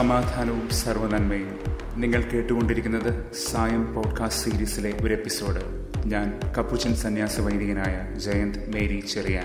സമാധാനവും സർവനന്മയും നിങ്ങൾ കേട്ടുകൊണ്ടിരിക്കുന്നത് സായം പോഡ്കാസ്റ്റ് സീരീസിലെ ഒരു എപ്പിസോഡ് ഞാൻ കപ്പുച്ചൻ സന്യാസ വൈദികനായ ജയന്ത് മേരി ചെറിയാൻ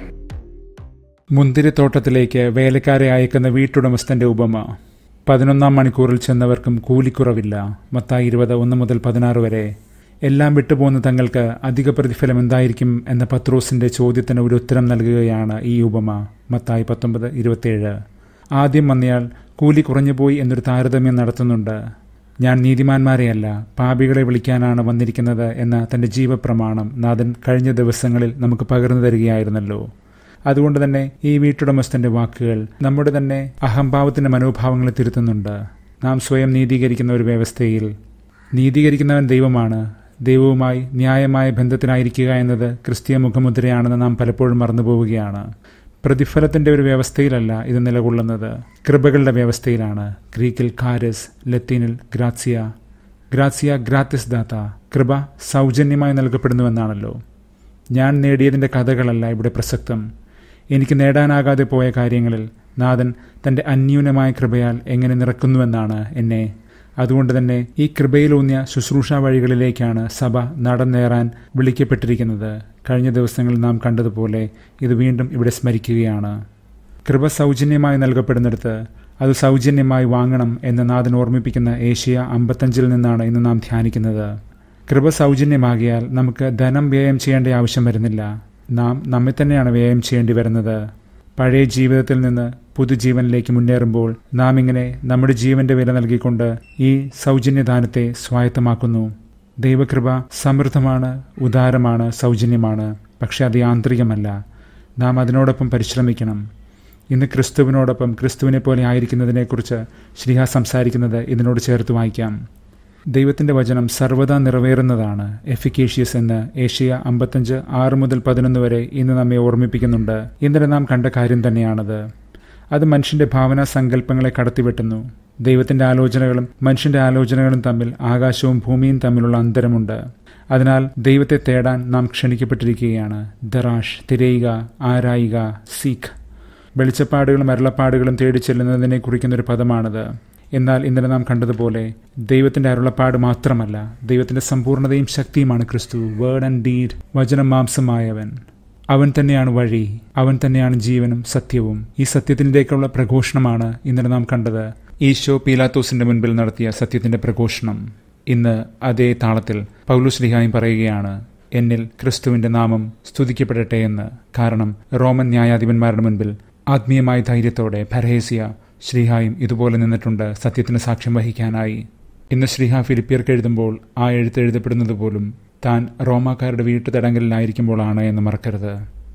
മുന്തിരിത്തോട്ടത്തിലേക്ക് വേലക്കാരെ അയക്കുന്ന വീട്ടുടമസ്ഥന്റെ ഉപമ പതിനൊന്നാം മണിക്കൂറിൽ ചെന്നവർക്കും കൂലിക്കുറവില്ല മത്തായി ഇരുപത് ഒന്ന് മുതൽ പതിനാറ് വരെ എല്ലാം വിട്ടുപോകുന്ന തങ്ങൾക്ക് അധിക പ്രതിഫലം എന്തായിരിക്കും എന്ന പത്രോസിന്റെ ചോദ്യത്തിന് ഒരു ഉത്തരം നൽകുകയാണ് ഈ ഉപമ മത്തായി പത്തൊമ്പത് ഇരുപത്തിയേഴ് ആദ്യം വന്നയാൾ കൂലി കുറഞ്ഞുപോയി എന്നൊരു താരതമ്യം നടത്തുന്നുണ്ട് ഞാൻ നീതിമാന്മാരെയല്ല പാപികളെ വിളിക്കാനാണ് വന്നിരിക്കുന്നത് എന്ന തന്റെ ജീവപ്രമാണം നാഥൻ കഴിഞ്ഞ ദിവസങ്ങളിൽ നമുക്ക് പകർന്നു തരികയായിരുന്നല്ലോ അതുകൊണ്ട് തന്നെ ഈ വീട്ടുടമസ്ഥന്റെ വാക്കുകൾ നമ്മുടെ തന്നെ അഹംഭാവത്തിന്റെ മനോഭാവങ്ങളെ തിരുത്തുന്നുണ്ട് നാം സ്വയം നീതീകരിക്കുന്ന ഒരു വ്യവസ്ഥയിൽ നീതീകരിക്കുന്നവൻ ദൈവമാണ് ദൈവവുമായി ന്യായമായ ബന്ധത്തിലായിരിക്കുക എന്നത് ക്രിസ്തീയ മുഖമുദ്രയാണെന്ന് നാം പലപ്പോഴും മറന്നുപോവുകയാണ് പ്രതിഫലത്തിന്റെ ഒരു വ്യവസ്ഥയിലല്ല ഇത് നിലകൊള്ളുന്നത് കൃപകളുടെ വ്യവസ്ഥയിലാണ് ഗ്രീക്കിൽ കാരസ് ലത്തീനിൽ ഗ്രാസിയ ഗ്രാസിയ ഗ്രാത്തിസ് ദാത്ത കൃപ സൗജന്യമായി നൽകപ്പെടുന്നുവെന്നാണല്ലോ ഞാൻ നേടിയതിൻ്റെ കഥകളല്ല ഇവിടെ പ്രസക്തം എനിക്ക് നേടാനാകാതെ പോയ കാര്യങ്ങളിൽ നാഥൻ തൻ്റെ അന്യൂനമായ കൃപയാൽ എങ്ങനെ നിറക്കുന്നുവെന്നാണ് എന്നെ അതുകൊണ്ട് തന്നെ ഈ കൃപയിലൂന്നിയ ശുശ്രൂഷ വഴികളിലേക്കാണ് സഭ നടന്നേറാൻ വിളിക്കപ്പെട്ടിരിക്കുന്നത് കഴിഞ്ഞ ദിവസങ്ങളിൽ നാം കണ്ടതുപോലെ ഇത് വീണ്ടും ഇവിടെ സ്മരിക്കുകയാണ് കൃപ സൗജന്യമായി നൽകപ്പെടുന്നിടത്ത് അത് സൗജന്യമായി വാങ്ങണം എന്ന് നാഥൻ ഓർമ്മിപ്പിക്കുന്ന ഏഷ്യ അമ്പത്തഞ്ചിൽ നിന്നാണ് ഇന്ന് നാം ധ്യാനിക്കുന്നത് കൃപ സൗജന്യമാകിയാൽ നമുക്ക് ധനം വ്യയം ചെയ്യേണ്ട ആവശ്യം വരുന്നില്ല നാം നമ്മെ തന്നെയാണ് വ്യയം ചെയ്യേണ്ടി വരുന്നത് പഴയ ജീവിതത്തിൽ നിന്ന് പുതുജീവനിലേക്ക് മുന്നേറുമ്പോൾ നാം ഇങ്ങനെ നമ്മുടെ ജീവന്റെ വില നൽകിക്കൊണ്ട് ഈ സൗജന്യദാനത്തെ സ്വായത്തമാക്കുന്നു ദൈവകൃപ സമൃദ്ധമാണ് ഉദാരമാണ് സൗജന്യമാണ് പക്ഷെ അത് യാന്ത്രികമല്ല നാം അതിനോടൊപ്പം പരിശ്രമിക്കണം ഇന്ന് ക്രിസ്തുവിനോടൊപ്പം ക്രിസ്തുവിനെ പോലെ ആയിരിക്കുന്നതിനെക്കുറിച്ച് ശ്രീഹ സംസാരിക്കുന്നത് ഇതിനോട് ചേർത്ത് വായിക്കാം ദൈവത്തിന്റെ വചനം സർവ്വതാ നിറവേറുന്നതാണ് എഫിക്കേഷ്യസ് എന്ന് ഏഷ്യ അമ്പത്തഞ്ച് ആറ് മുതൽ പതിനൊന്ന് വരെ ഇന്ന് നമ്മെ ഓർമ്മിപ്പിക്കുന്നുണ്ട് ഇന്നലെ നാം കണ്ട കാര്യം തന്നെയാണത് അത് മനുഷ്യന്റെ ഭാവനാ സങ്കല്പങ്ങളെ കടത്തിവെട്ടുന്നു ദൈവത്തിന്റെ ആലോചനകളും മനുഷ്യന്റെ ആലോചനകളും തമ്മിൽ ആകാശവും ഭൂമിയും തമ്മിലുള്ള അന്തരമുണ്ട് അതിനാൽ ദൈവത്തെ തേടാൻ നാം ക്ഷണിക്കപ്പെട്ടിരിക്കുകയാണ് ദറാഷ് തിരയുക ആരായിക സീഖ് വെളിച്ചപ്പാടുകളും അരുളപ്പാടുകളും തേടി ചെല്ലുന്നതിനെ കുറിക്കുന്ന ഒരു പദമാണത് എന്നാൽ ഇന്നലെ നാം കണ്ടതുപോലെ ദൈവത്തിന്റെ അരുളപ്പാട് മാത്രമല്ല ദൈവത്തിന്റെ സമ്പൂർണ്ണതയും ശക്തിയുമാണ് ക്രിസ്തു വേർഡ് ആൻഡ് ഡീഡ് വചനം മാംസമായവൻ അവൻ തന്നെയാണ് വഴി അവൻ തന്നെയാണ് ജീവനും സത്യവും ഈ സത്യത്തിൻ്റെയൊക്കെയുള്ള പ്രഘോഷണമാണ് ഇന്നലെ നാം കണ്ടത് ഈശോ പീലാത്തോസിന്റെ മുൻപിൽ നടത്തിയ സത്യത്തിന്റെ പ്രഘോഷണം ഇന്ന് അതേ താളത്തിൽ പൗലുശ്രീഹായും പറയുകയാണ് എന്നിൽ ക്രിസ്തുവിന്റെ നാമം സ്തുതിക്കപ്പെടട്ടെ എന്ന് കാരണം റോമൻ ന്യായാധിപന്മാരുടെ മുൻപിൽ ആത്മീയമായ ധൈര്യത്തോടെ ഫരഹേസിയ ശ്രീഹായും ഇതുപോലെ നിന്നിട്ടുണ്ട് സത്യത്തിന് സാക്ഷ്യം വഹിക്കാനായി ഇന്ന് ശ്രീഹ ഫിലിപ്പിയർക്ക് എഴുതുമ്പോൾ ആ എഴുത്ത് എഴുതപ്പെടുന്നത് പോലും താൻ റോമാക്കാരുടെ വീട്ടുതടങ്കലിലായിരിക്കുമ്പോഴാണ് എന്ന് മറക്കരുത്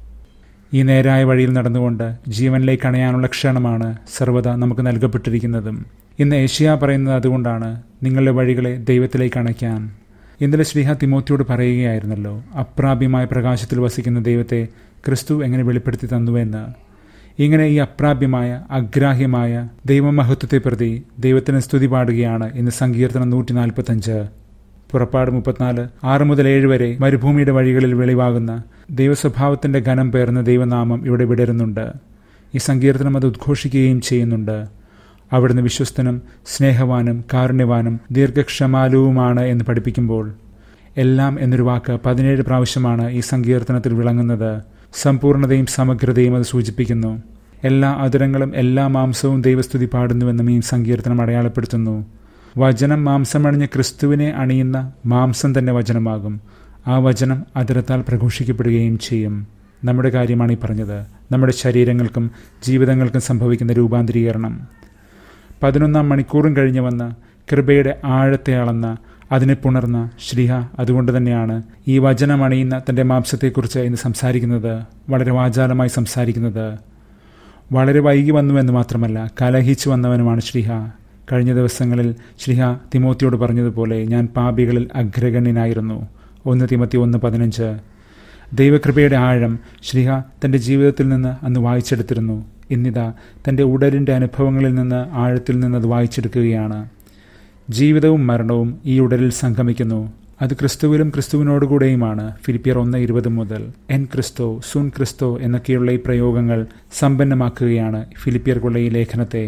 ഈ നേരായ വഴിയിൽ നടന്നുകൊണ്ട് ജീവനിലേക്ക് അണയാനുള്ള ക്ഷണമാണ് സർവ്വത നമുക്ക് നൽകപ്പെട്ടിരിക്കുന്നതും ഇന്ന് ഏഷ്യ പറയുന്നത് അതുകൊണ്ടാണ് നിങ്ങളുടെ വഴികളെ ദൈവത്തിലേക്ക് അണയ്ക്കാൻ ഇന്നലെ ശ്രീഹ തിമോത്തിയോട് പറയുകയായിരുന്നല്ലോ അപ്രാപ്യമായ പ്രകാശത്തിൽ വസിക്കുന്ന ദൈവത്തെ ക്രിസ്തു എങ്ങനെ വെളിപ്പെടുത്തി തന്നുവെന്ന് ഇങ്ങനെ ഈ അപ്രാപ്യമായ അഗ്രാഹ്യമായ ദൈവമഹത്വത്തെ പ്രതി ദൈവത്തിന് സ്തുതി പാടുകയാണ് ഇന്ന് സങ്കീർത്തനം നൂറ്റി നാൽപ്പത്തഞ്ച് പുറപ്പാട് മുപ്പത്തിനാല് ആറ് മുതൽ ഏഴ് വരെ മരുഭൂമിയുടെ വഴികളിൽ വെളിവാകുന്ന ദൈവസ്വഭാവത്തിന്റെ ഘനം പേർന്ന ദൈവനാമം ഇവിടെ വിടരുന്നുണ്ട് ഈ സങ്കീർത്തനം അത് ഉദ്ഘോഷിക്കുകയും ചെയ്യുന്നുണ്ട് അവിടുന്ന് വിശ്വസ്തനും സ്നേഹവാനും കാരുണ്യവാനും ദീർഘക്ഷമാലുവുമാണ് എന്ന് പഠിപ്പിക്കുമ്പോൾ എല്ലാം എന്നൊരു വാക്ക് പതിനേഴ് പ്രാവശ്യമാണ് ഈ സങ്കീർത്തനത്തിൽ വിളങ്ങുന്നത് സമ്പൂർണതയും സമഗ്രതയും അത് സൂചിപ്പിക്കുന്നു എല്ലാ അതിരങ്ങളും എല്ലാ മാംസവും ദൈവസ്തുതി പാടുന്നുവെന്നും ഈ സങ്കീർത്തനം അടയാളപ്പെടുത്തുന്നു വചനം മാംസമണിഞ്ഞ ക്രിസ്തുവിനെ അണിയുന്ന മാംസം തന്നെ വചനമാകും ആ വചനം അതിരത്താൽ പ്രഘോഷിക്കപ്പെടുകയും ചെയ്യും നമ്മുടെ കാര്യമാണ് ഈ പറഞ്ഞത് നമ്മുടെ ശരീരങ്ങൾക്കും ജീവിതങ്ങൾക്കും സംഭവിക്കുന്ന രൂപാന്തരീകരണം പതിനൊന്നാം മണിക്കൂറും കഴിഞ്ഞു വന്ന കൃപയുടെ ആഴത്തെ അളന്ന അതിനെ പുണർന്ന ശ്രീഹ അതുകൊണ്ട് തന്നെയാണ് ഈ വചനം അണിയുന്ന തൻ്റെ മാംസത്തെക്കുറിച്ച് ഇന്ന് സംസാരിക്കുന്നത് വളരെ വാചാലമായി സംസാരിക്കുന്നത് വളരെ വൈകി വന്നുവെന്ന് മാത്രമല്ല കലഹിച്ചു വന്നവനുമാണ് ശ്രീഹ കഴിഞ്ഞ ദിവസങ്ങളിൽ ശ്രീഹ തിമോത്തിയോട് പറഞ്ഞതുപോലെ ഞാൻ പാപികളിൽ അഗ്രഗണ്യനായിരുന്നു ഒന്ന് തിമത്തി ഒന്ന് പതിനഞ്ച് ദൈവകൃപയുടെ ആഴം ശ്രീഹ തൻ്റെ ജീവിതത്തിൽ നിന്ന് അന്ന് വായിച്ചെടുത്തിരുന്നു ഇന്നിതാ തൻ്റെ ഉടലിൻ്റെ അനുഭവങ്ങളിൽ നിന്ന് ആഴത്തിൽ നിന്ന് അത് വായിച്ചെടുക്കുകയാണ് ജീവിതവും മരണവും ഈ ഉടലിൽ സംഗമിക്കുന്നു അത് ക്രിസ്തുവിലും ക്രിസ്തുവിനോടുകൂടെയുമാണ് ഫിലിപ്പിയർ ഒന്ന് ഇരുപത് മുതൽ എൻ ക്രിസ്തോ സുൻ ക്രിസ്തോ എന്നൊക്കെയുള്ള ഈ പ്രയോഗങ്ങൾ സമ്പന്നമാക്കുകയാണ് ഫിലിപ്പിയർക്കുള്ള ഈ ലേഖനത്തെ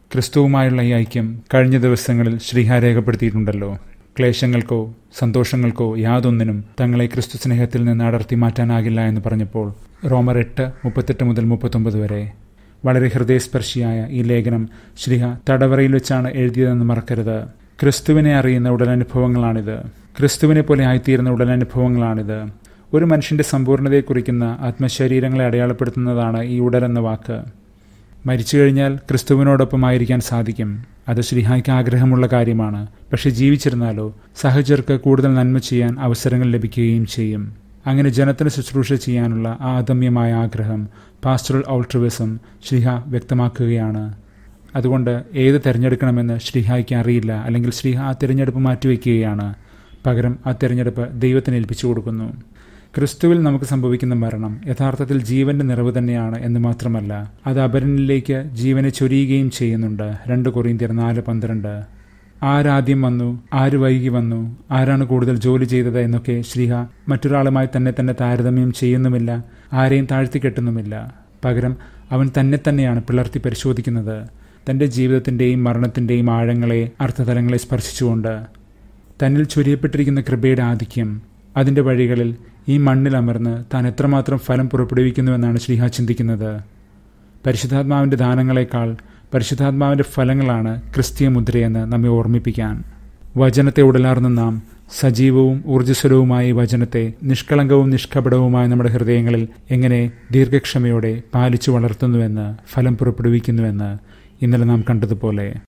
ക്രിസ്തുവുമായുള്ള ഈ ഐക്യം കഴിഞ്ഞ ദിവസങ്ങളിൽ ശ്രീഹ രേഖപ്പെടുത്തിയിട്ടുണ്ടല്ലോ ക്ലേശങ്ങൾക്കോ സന്തോഷങ്ങൾക്കോ യാതൊന്നിനും തങ്ങളെ ക്രിസ്തു സ്നേഹത്തിൽ നിന്ന് അടർത്തി മാറ്റാനാകില്ല എന്ന് പറഞ്ഞപ്പോൾ റോമർ എട്ട് മുപ്പത്തെട്ട് മുതൽ മുപ്പത്തൊമ്പത് വരെ വളരെ ഹൃദയസ്പർശിയായ ഈ ലേഖനം ശ്രീഹ തടവറയിൽ വെച്ചാണ് എഴുതിയതെന്ന് മറക്കരുത് ക്രിസ്തുവിനെ അറിയുന്ന ഉടലനുഭവങ്ങളാണിത് ക്രിസ്തുവിനെ പോലെ ആയിത്തീരുന്ന ഉടലനുഭവങ്ങളാണിത് ഒരു മനുഷ്യന്റെ സമ്പൂർണ്ണതയെ കുറിക്കുന്ന ആത്മശരീരങ്ങളെ അടയാളപ്പെടുത്തുന്നതാണ് ഈ ഉടൽ എന്ന വാക്ക് മരിച്ചു കഴിഞ്ഞാൽ ക്രിസ്തുവിനോടൊപ്പം ആയിരിക്കാൻ സാധിക്കും അത് ശ്രീഹായ്ക്ക് ആഗ്രഹമുള്ള കാര്യമാണ് പക്ഷെ ജീവിച്ചിരുന്നാലോ സഹചർക്ക് കൂടുതൽ നന്മ ചെയ്യാൻ അവസരങ്ങൾ ലഭിക്കുകയും ചെയ്യും അങ്ങനെ ജനത്തിന് ശുശ്രൂഷ ചെയ്യാനുള്ള ആ അദമ്യമായ ആഗ്രഹം പാസ്റ്ററൽ ഔൾട്രിവിസം ശ്രീഹ വ്യക്തമാക്കുകയാണ് അതുകൊണ്ട് ഏത് തിരഞ്ഞെടുക്കണമെന്ന് ശ്രീഹായ്ക്ക് അറിയില്ല അല്ലെങ്കിൽ ശ്രീഹ ആ തിരഞ്ഞെടുപ്പ് മാറ്റിവെക്കുകയാണ് പകരം ആ തിരഞ്ഞെടുപ്പ് ദൈവത്തിന് ഏൽപ്പിച്ചു കൊടുക്കുന്നു ക്രിസ്തുവിൽ നമുക്ക് സംഭവിക്കുന്ന മരണം യഥാർത്ഥത്തിൽ ജീവന്റെ നിറവ് തന്നെയാണ് എന്ന് മാത്രമല്ല അത് അപരനിലേക്ക് ജീവനെ ചൊരിയുകയും ചെയ്യുന്നുണ്ട് രണ്ട് കൊറിയന്തിയർ നാല് പന്ത്രണ്ട് ആരാദ്യം വന്നു ആര് വൈകി വന്നു ആരാണ് കൂടുതൽ ജോലി ചെയ്തത് എന്നൊക്കെ ശ്രീഹ മറ്റൊരാളുമായി തന്നെ തന്നെ താരതമ്യം ചെയ്യുന്നുമില്ല ആരെയും താഴ്ത്തിക്കെട്ടുന്നുമില്ല പകരം അവൻ തന്നെ തന്നെയാണ് പിളർത്തി പരിശോധിക്കുന്നത് തന്റെ ജീവിതത്തിന്റെയും മരണത്തിന്റെയും ആഴങ്ങളെ അർത്ഥതലങ്ങളെ സ്പർശിച്ചുകൊണ്ട് തന്നിൽ ചൊരിയപ്പെട്ടിരിക്കുന്ന കൃപയുടെ ആധിക്യം അതിന്റെ വഴികളിൽ ഈ മണ്ണിൽ അമർന്ന് താൻ എത്രമാത്രം ഫലം പുറപ്പെടുവിക്കുന്നുവെന്നാണ് ശ്രീഹ ചിന്തിക്കുന്നത് പരിശുദ്ധാത്മാവിന്റെ ദാനങ്ങളെക്കാൾ പരിശുദ്ധാത്മാവിന്റെ ഫലങ്ങളാണ് ക്രിസ്തീയ മുദ്രയെന്ന് നമ്മെ ഓർമ്മിപ്പിക്കാൻ വചനത്തെ ഉടലാർന്ന നാം സജീവവും ഊർജ്ജസ്വലവുമായ വചനത്തെ നിഷ്കളങ്കവും നിഷ്കപടവുമായ നമ്മുടെ ഹൃദയങ്ങളിൽ എങ്ങനെ ദീർഘക്ഷമയോടെ പാലിച്ചു വളർത്തുന്നുവെന്ന് ഫലം പുറപ്പെടുവിക്കുന്നുവെന്ന് ഇന്നലെ നാം കണ്ടതുപോലെ